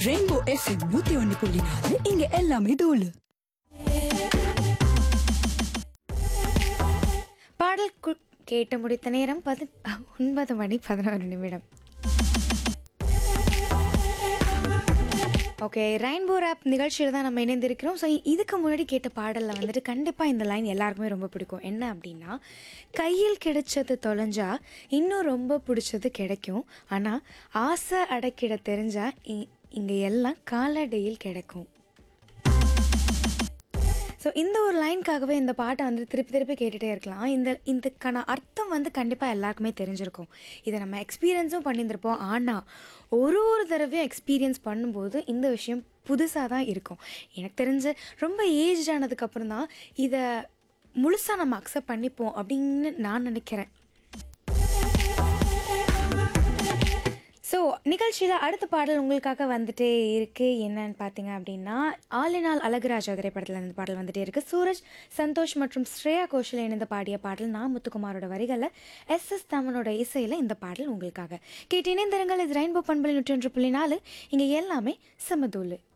rainbow FM நூத்தி ஒன்னு புள்ளி நாலு இங்க எல்லாமே தோலு பாடல் கு- கேட்டு முடித்த நேரம் பதி ஒன்பது மணி பதினோரு நிமிடம் ஓகே ரெயின்போ ரேப் நிகழ்ச்சியில் தான் நம்ம இணைந்திருக்கிறோம் ஸோ இதுக்கு முன்னாடி கேட்ட பாடலில் வந்துட்டு கண்டிப்பாக இந்த லைன் எல்லாருக்குமே ரொம்ப பிடிக்கும் என்ன அப்படின்னா கையில் கிடைச்சது தொலைஞ்சா இன்னும் ரொம்ப பிடிச்சது கிடைக்கும் ஆனால் ஆசை அடக்கிட தெரிஞ்சா இ- இங்கே எல்லாம் காலடியில் கிடைக்கும் ஸோ இந்த ஒரு லைனுக்காகவே இந்த பாட்டை வந்து திருப்பி திருப்பி கேட்டுகிட்டே இருக்கலாம் இந்த இதுக்கான அர்த்தம் வந்து கண்டிப்பாக எல்லாருக்குமே தெரிஞ்சிருக்கும் இதை நம்ம எக்ஸ்பீரியன்ஸும் பண்ணியிருந்திருப்போம் ஆனால் ஒரு ஒரு தடவையும் எக்ஸ்பீரியன்ஸ் பண்ணும்போது இந்த விஷயம் புதுசாக தான் இருக்கும் எனக்கு தெரிஞ்சு ரொம்ப ஏஜ் ஆனதுக்கப்புறம் தான் இதை முழுசாக நம்ம அக்செப்ட் பண்ணிப்போம் அப்படின்னு நான் நினைக்கிறேன் ஸோ நிகழ்ச்சியில் அடுத்த பாடல் உங்களுக்காக வந்துட்டே இருக்கு என்னன்னு பார்த்தீங்க அப்படின்னா ஆலினால் அழகுராஜா திரைப்படத்தில் இந்த பாடல் வந்துட்டே இருக்கு சூரஜ் சந்தோஷ் மற்றும் ஸ்ரேயா கோஷல் இணைந்து பாடிய பாடல் நான் முத்துக்குமாரோட வரிகளில் எஸ் எஸ் தமனோட இசையில் இந்த பாடல் உங்களுக்காக கேட்டு இணைந்திருங்கள் இது ரெயின்போ பண்பலை நூற்றி ஒன்று புள்ளி நாலு இங்கே எல்லாமே சமதூள்